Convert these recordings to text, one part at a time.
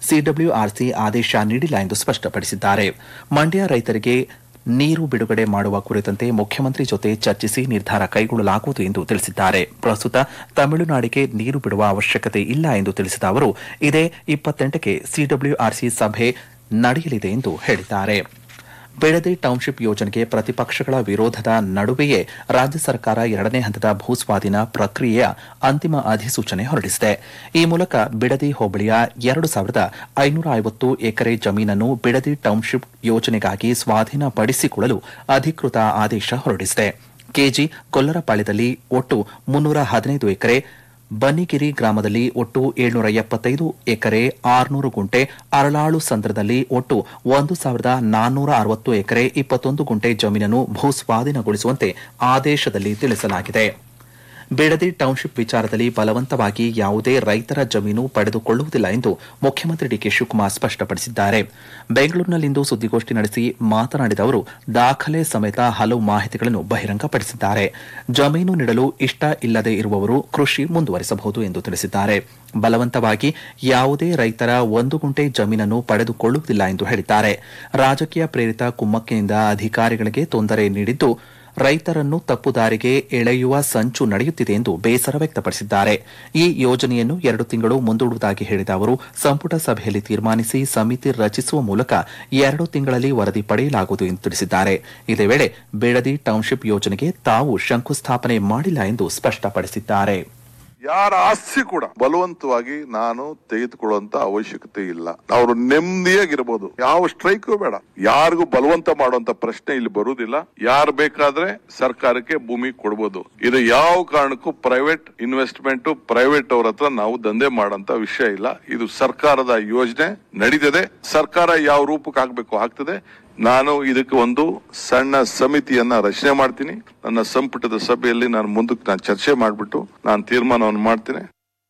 CWRC ಆದೇಶ ನೀಡಿಲ್ಲ ಎಂದು ಸ್ಪಷ್ಟಪಡಿಸಿದ್ದಾರೆ ಮಂಡ್ಯ ರೈತರಿಗೆ ನೀರು ಬಿಡುಗಡೆ ಮಾಡುವ ಕುರಿತಂತೆ ಮುಖ್ಯಮಂತ್ರಿ ಜೊತೆ ಚರ್ಚಿಸಿ ನಿರ್ಧಾರ ಕೈಗೊಳ್ಳಲಾಗುವುದು ಎಂದು ತಿಳಿಸಿದ್ದಾರೆ ಪ್ರಸ್ತುತ ತಮಿಳುನಾಡಿಗೆ ನೀರು ಬಿಡುವ ಅವಶ್ಯಕತೆ ಇಲ್ಲ ಎಂದು ತಿಳಿಸಿದ ಅವರು ಇದೇ ಇಪ್ಪತ್ತೆಂಟಕ್ಕೆ ಸಿಡಬ್ಲ್ಯೂಆರ್ಸಿ ಸಭೆ ನಡೆಯಲಿದೆ ಎಂದು ಹೇಳಿದ್ದಾರೆ ಬೆಳದಿ ಟೌನ್ಶಿಪ್ ಯೋಜನೆಗೆ ಪ್ರತಿಪಕ್ಷಗಳ ವಿರೋಧದ ನಡುವೆಯೇ ರಾಜ್ಯ ಸರ್ಕಾರ ಎರಡನೇ ಹಂತದ ಭೂಸ್ವಾಧೀನ ಪ್ರಕ್ರಿಯೆಯ ಅಂತಿಮ ಅಧಿಸೂಚನೆ ಹೊರಡಿಸಿದೆ ಈ ಮೂಲಕ ಬಿಡದಿ ಹೋಬಳಿಯ ಎರಡು ಸಾವಿರದ ಐನೂರ ಐವತ್ತು ಎಕರೆ ಜಮೀನನ್ನು ಬಿಡದಿ ಟೌನ್ಶಿಪ್ ಯೋಜನೆಗಾಗಿ ಸ್ವಾಧೀನಪಡಿಸಿಕೊಳ್ಳಲು ಅಧಿಕೃತ ಆದೇಶ ಹೊರಡಿಸಿದೆ ಕೆಜಿ ಕೊಲ್ಲರಪಾಳ್ಯದಲ್ಲಿ ಒಟ್ಟು ಮುನ್ನೂರ ಹದಿನೈದು ಎಕರೆ ಬನ್ನಿಗಿರಿ ಗ್ರಾಮದಲ್ಲಿ ಒಟ್ಟು ಏಳ್ನೂರ ಎಪ್ಪತ್ತೈದು ಎಕರೆ ಆರುನೂರು ಗುಂಟೆ ಅರಳಾಳು ಸಂದ್ರದಲ್ಲಿ ಒಟ್ಟು ಒಂದು ಸಾವಿರದ ನಾನ್ನೂರ ಅರವತ್ತು ಎಕರೆ ಇಪ್ಪತ್ತೊಂದು ಗುಂಟೆ ಜಮೀನನ್ನು ಭೂಸ್ವಾಧೀನಗೊಳಿಸುವಂತೆ ಆದೇಶದಲ್ಲಿ ತಿಳಿಸಲಾಗಿದೆ ಬಿಡದಿ ಟೌನ್ಶಿಪ್ ವಿಚಾರದಲ್ಲಿ ಬಲವಂತವಾಗಿ ಯಾವುದೇ ರೈತರ ಜಮೀನು ಪಡೆದುಕೊಳ್ಳುವುದಿಲ್ಲ ಎಂದು ಮುಖ್ಯಮಂತ್ರಿ ಡಿಕೆ ಶಿವಕುಮಾರ್ ಸ್ಪಷ್ಟಪಡಿಸಿದ್ದಾರೆ ಬೆಂಗಳೂರಿನಲ್ಲಿಂದು ಸುದ್ದಿಗೋಷ್ಠಿ ನಡೆಸಿ ಮಾತನಾಡಿದ ಅವರು ದಾಖಲೆ ಸಮೇತ ಹಲವು ಮಾಹಿತಿಗಳನ್ನು ಬಹಿರಂಗಪಡಿಸಿದ್ದಾರೆ ಜಮೀನು ನೀಡಲು ಇಷ್ಟ ಇಲ್ಲದೆ ಇರುವವರು ಕೃಷಿ ಮುಂದುವರಿಸಬಹುದು ಎಂದು ತಿಳಿಸಿದ್ದಾರೆ ಬಲವಂತವಾಗಿ ಯಾವುದೇ ರೈತರ ಒಂದು ಗುಂಟೆ ಜಮೀನನ್ನು ಪಡೆದುಕೊಳ್ಳುವುದಿಲ್ಲ ಎಂದು ಹೇಳಿದ್ದಾರೆ ರಾಜಕೀಯ ಪ್ರೇರಿತ ಕುಮ್ಮಕ್ಕಿನಿಂದ ಅಧಿಕಾರಿಗಳಿಗೆ ತೊಂದರೆ ನೀಡಿದ್ದು ರೈತರನ್ನು ತಪ್ಪುದಾರಿಗೆ ಎಳೆಯುವ ಸಂಚು ನಡೆಯುತ್ತಿದೆ ಎಂದು ಬೇಸರ ವ್ಯಕ್ತಪಡಿಸಿದ್ದಾರೆ ಈ ಯೋಜನೆಯನ್ನು ಎರಡು ತಿಂಗಳು ಮುಂದೂಡುವುದಾಗಿ ಹೇಳಿದ ಅವರು ಸಂಪುಟ ಸಭೆಯಲ್ಲಿ ತೀರ್ಮಾನಿಸಿ ಸಮಿತಿ ರಚಿಸುವ ಮೂಲಕ ಎರಡು ತಿಂಗಳಲ್ಲಿ ವರದಿ ಪಡೆಯಲಾಗುವುದು ಎಂದು ತಿಳಿಸಿದ್ದಾರೆ ಇದೇ ವೇಳೆ ಬೇಡದಿ ಟೌನ್ಶಿಪ್ ಯೋಜನೆಗೆ ತಾವು ಶಂಕುಸ್ಥಾಪನೆ ಮಾಡಿಲ್ಲ ಎಂದು ಸ್ಪಷ್ಟಪಡಿಸಿದ್ದಾರೆ ಯಾರ ಆಸ್ತಿ ಕೂಡ ಬಲವಂತವಾಗಿ ನಾನು ತೆಗೆದುಕೊಳ್ಳುವಂತ ಅವಶ್ಯಕತೆ ಇಲ್ಲ ಅವರು ನೆಮ್ಮದಿಯಾಗಿರ್ಬೋದು ಯಾವ ಸ್ಟ್ರೈಕು ಬೇಡ ಯಾರಿಗೂ ಬಲವಂತ ಮಾಡುವಂತ ಪ್ರಶ್ನೆ ಇಲ್ಲಿ ಬರುವುದಿಲ್ಲ ಯಾರು ಬೇಕಾದ್ರೆ ಸರ್ಕಾರಕ್ಕೆ ಭೂಮಿ ಕೊಡ್ಬೋದು ಇದು ಯಾವ ಕಾರಣಕ್ಕೂ ಪ್ರೈವೇಟ್ ಇನ್ವೆಸ್ಟ್ಮೆಂಟ್ ಪ್ರೈವೇಟ್ ಅವ್ರ ಹತ್ರ ನಾವು ದಂಧೆ ಮಾಡೋಂತ ವಿಷಯ ಇಲ್ಲ ಇದು ಸರ್ಕಾರದ ಯೋಜನೆ ನಡೀತದೆ ಸರ್ಕಾರ ಯಾವ ರೂಪಕ್ಕೆ ಹಾಕ್ಬೇಕು ಆಗ್ತದೆ ನಾನು ಇದಕ್ಕೆ ಒಂದು ಸಣ್ಣ ಸಮಿತಿಯನ್ನ ರಚನೆ ಮಾಡ್ತೀನಿ ನನ್ನ ಸಂಪುಟದ ಸಭೆಯಲ್ಲಿ ನಾನು ಮುಂದಕ್ಕೆ ನಾನು ಚರ್ಚೆ ಮಾಡಿಬಿಟ್ಟು ನಾನು ತೀರ್ಮಾನವನ್ನು ಮಾಡ್ತೀನಿ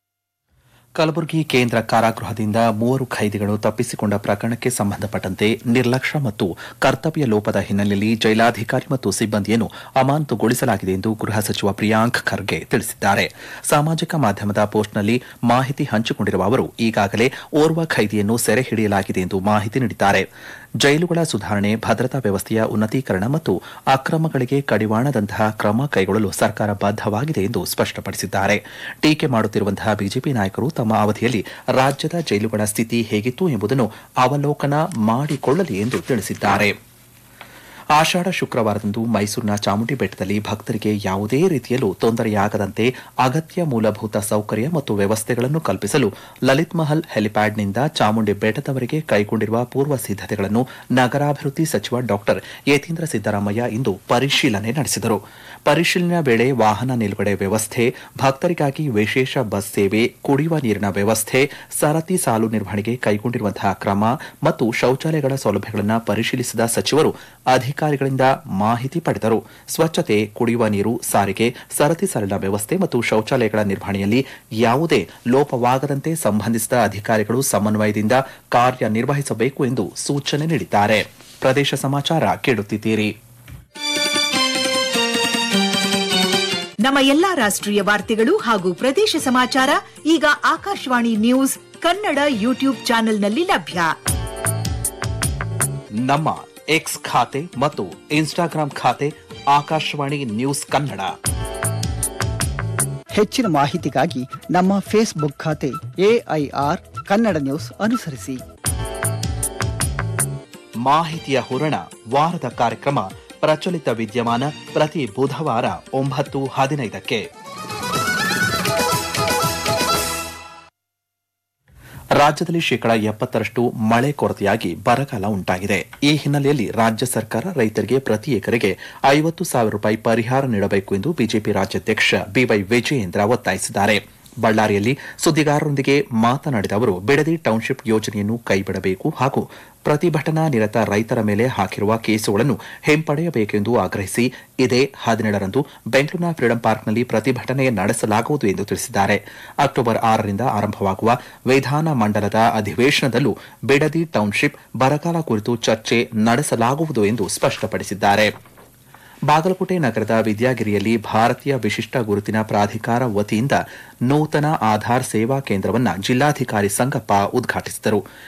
ಕಲಬುರಗಿ ಕೇಂದ್ರ ಕಾರಾಗೃಹದಿಂದ ಮೂವರು ಖೈದಿಗಳು ತಪ್ಪಿಸಿಕೊಂಡ ಪ್ರಕರಣಕ್ಕೆ ಸಂಬಂಧಪಟ್ಟಂತೆ ನಿರ್ಲಕ್ಷ್ಯ ಮತ್ತು ಕರ್ತವ್ಯ ಲೋಪದ ಹಿನ್ನೆಲೆಯಲ್ಲಿ ಜೈಲಾಧಿಕಾರಿ ಮತ್ತು ಸಿಬ್ಬಂದಿಯನ್ನು ಅಮಾನತುಗೊಳಿಸಲಾಗಿದೆ ಎಂದು ಗೃಹ ಸಚಿವ ಪ್ರಿಯಾಂಕ್ ಖರ್ಗೆ ತಿಳಿಸಿದ್ದಾರೆ ಸಾಮಾಜಿಕ ಮಾಧ್ಯಮದ ಪೋಸ್ಟ್ನಲ್ಲಿ ಮಾಹಿತಿ ಹಂಚಿಕೊಂಡಿರುವ ಅವರು ಈಗಾಗಲೇ ಓರ್ವ ಖೈದಿಯನ್ನು ಸೆರೆ ಹಿಡಿಯಲಾಗಿದೆ ಎಂದು ಮಾಹಿತಿ ನೀಡಿದ್ದಾರೆ ಜೈಲುಗಳ ಸುಧಾರಣೆ ಭದ್ರತಾ ವ್ಯವಸ್ಥೆಯ ಉನ್ನತೀಕರಣ ಮತ್ತು ಅಕ್ರಮಗಳಿಗೆ ಕಡಿವಾಣದಂತಹ ಕ್ರಮ ಕೈಗೊಳ್ಳಲು ಸರ್ಕಾರ ಬದ್ಧವಾಗಿದೆ ಎಂದು ಸ್ಪಷ್ಟಪಡಿಸಿದ್ದಾರೆ ಟೀಕೆ ಮಾಡುತ್ತಿರುವಂತಹ ಬಿಜೆಪಿ ನಾಯಕರು ತಮ್ಮ ಅವಧಿಯಲ್ಲಿ ರಾಜ್ಯದ ಜೈಲುಗಳ ಸ್ಥಿತಿ ಹೇಗಿತ್ತು ಎಂಬುದನ್ನು ಅವಲೋಕನ ಮಾಡಿಕೊಳ್ಳಲಿ ಎಂದು ತಿಳಿಸಿದ್ದಾರೆ ಆಷಾಢ ಶುಕ್ರವಾರದಂದು ಮೈಸೂರಿನ ಚಾಮುಂಡಿ ಬೆಟ್ಟದಲ್ಲಿ ಭಕ್ತರಿಗೆ ಯಾವುದೇ ರೀತಿಯಲ್ಲೂ ತೊಂದರೆಯಾಗದಂತೆ ಅಗತ್ಯ ಮೂಲಭೂತ ಸೌಕರ್ಯ ಮತ್ತು ವ್ಯವಸ್ಥೆಗಳನ್ನು ಕಲ್ಪಿಸಲು ಲಲಿತ್ ಮಹಲ್ ಹೆಲಿಪ್ಯಾಡ್ನಿಂದ ಚಾಮುಂಡಿ ಬೆಟ್ಟದವರೆಗೆ ಕೈಗೊಂಡಿರುವ ಪೂರ್ವ ಸಿದ್ದತೆಗಳನ್ನು ನಗರಾಭಿವೃದ್ಧಿ ಸಚಿವ ಡಾಕ್ಟರ್ ಯತೀಂದ್ರ ಸಿದ್ದರಾಮಯ್ಯ ಇಂದು ಪರಿಶೀಲನೆ ನಡೆಸಿದರು ಪರಿಶೀಲನೆ ವೇಳೆ ವಾಹನ ನಿಲುಗಡೆ ವ್ಯವಸ್ಥೆ ಭಕ್ತರಿಗಾಗಿ ವಿಶೇಷ ಬಸ್ ಸೇವೆ ಕುಡಿಯುವ ನೀರಿನ ವ್ಯವಸ್ಥೆ ಸರತಿ ಸಾಲು ನಿರ್ವಹಣೆಗೆ ಕೈಗೊಂಡಿರುವಂತಹ ಕ್ರಮ ಮತ್ತು ಶೌಚಾಲಯಗಳ ಸೌಲಭ್ಯಗಳನ್ನು ಪರಿಶೀಲಿಸಿದ ಸಚಿವರು ಅಧಿಕಾರಿಗಳಿಂದ ಮಾಹಿತಿ ಪಡೆದರು ಸ್ವಚ್ಛತೆ ಕುಡಿಯುವ ನೀರು ಸಾರಿಗೆ ಸರತಿ ಸಾಲಿನ ವ್ಯವಸ್ಥೆ ಮತ್ತು ಶೌಚಾಲಯಗಳ ನಿರ್ವಹಣೆಯಲ್ಲಿ ಯಾವುದೇ ಲೋಪವಾಗದಂತೆ ಸಂಬಂಧಿಸಿದ ಅಧಿಕಾರಿಗಳು ಸಮನ್ವಯದಿಂದ ಕಾರ್ಯನಿರ್ವಹಿಸಬೇಕು ಎಂದು ಸೂಚನೆ ನೀಡಿದ್ದಾರೆ ಪ್ರದೇಶ ಸಮಾಚಾರ ಕೇಳುತ್ತಿದ್ದೀರಿ ನಮ್ಮ ಎಲ್ಲಾ ರಾಷ್ಟ್ರೀಯ ವಾರ್ತೆಗಳು ಹಾಗೂ ಪ್ರದೇಶ ಸಮಾಚಾರ ಈಗ ಆಕಾಶವಾಣಿ ನ್ಯೂಸ್ ಕನ್ನಡ ಯೂಟ್ಯೂಬ್ ಚಾನೆಲ್ನಲ್ಲಿ ಲಭ್ಯ ನಮ್ಮ ಎಕ್ಸ್ ಖಾತೆ ಮತ್ತು ಇನ್ಸ್ಟಾಗ್ರಾಂ ಖಾತೆ ಆಕಾಶವಾಣಿ ನ್ಯೂಸ್ ಕನ್ನಡ ಹೆಚ್ಚಿನ ಮಾಹಿತಿಗಾಗಿ ನಮ್ಮ ಫೇಸ್ಬುಕ್ ಖಾತೆ ಎಐಆರ್ ಕನ್ನಡ ನ್ಯೂಸ್ ಅನುಸರಿಸಿ ಮಾಹಿತಿಯ ಹೂರಣ ವಾರದ ಕಾರ್ಯಕ್ರಮ ಪ್ರಚಲಿತ ವಿದ್ಯಮಾನ ಪ್ರತಿ ಬುಧವಾರ ಒಂಬತ್ತು ಹದಿನೈದಕ್ಕೆ ರಾಜ್ಯದಲ್ಲಿ ಶೇಕಡಾ ಎಪ್ಪತ್ತರಷ್ಟು ಮಳೆ ಕೊರತೆಯಾಗಿ ಬರಗಾಲ ಉಂಟಾಗಿದೆ ಈ ಹಿನ್ನೆಲೆಯಲ್ಲಿ ರಾಜ್ಯ ಸರ್ಕಾರ ರೈತರಿಗೆ ಪ್ರತಿ ಎಕರೆಗೆ ಐವತ್ತು ಸಾವಿರ ರೂಪಾಯಿ ಪರಿಹಾರ ನೀಡಬೇಕು ಎಂದು ಬಿಜೆಪಿ ರಾಜ್ಯಾಧ್ಯಕ್ಷ ಬಿವೈ ವಿಜಯೇಂದ್ರ ಒತ್ತಾಯಿಸಿದ್ದಾರೆ ಬಳ್ಳಾರಿಯಲ್ಲಿ ಸುದ್ದಿಗಾರರೊಂದಿಗೆ ಮಾತನಾಡಿದ ಅವರು ಬಿಡದಿ ಟೌನ್ಶಿಪ್ ಯೋಜನೆಯನ್ನು ಕೈಬಿಡಬೇಕು ಹಾಗೂ ಪ್ರತಿಭಟನಾ ನಿರತ ರೈತರ ಮೇಲೆ ಹಾಕಿರುವ ಕೇಸುಗಳನ್ನು ಹಿಂಪಡೆಯಬೇಕೆಂದು ಆಗ್ರಹಿಸಿ ಇದೇ ಹದಿನೇಳರಂದು ಬೆಂಗಳೂರಿನ ಫ್ರೀಡಂ ಪಾರ್ಕ್ನಲ್ಲಿ ಪ್ರತಿಭಟನೆ ನಡೆಸಲಾಗುವುದು ಎಂದು ತಿಳಿಸಿದ್ದಾರೆ ಅಕ್ಟೋಬರ್ ಆರರಿಂದ ಆರಂಭವಾಗುವ ವಿಧಾನ ಮಂಡಲದ ಅಧಿವೇಶನದಲ್ಲೂ ಬಿಡದಿ ಟೌನ್ಶಿಪ್ ಬರಗಾಲ ಕುರಿತು ಚರ್ಚೆ ನಡೆಸಲಾಗುವುದು ಎಂದು ಸ್ಪಷ್ಟಪಡಿಸಿದ್ದಾರೆ ಬಾಗಲಕೋಟೆ ನಗರದ ವಿದ್ಯಾಗಿರಿಯಲ್ಲಿ ಭಾರತೀಯ ವಿಶಿಷ್ಟ ಗುರುತಿನ ಪ್ರಾಧಿಕಾರ ವತಿಯಿಂದ ನೂತನ ಆಧಾರ್ ಸೇವಾ ಕೇಂದ್ರವನ್ನು ಜಿಲ್ಲಾಧಿಕಾರಿ ಸಂಗಪ್ಪ ಉದ್ಘಾಟಿಸಿದರು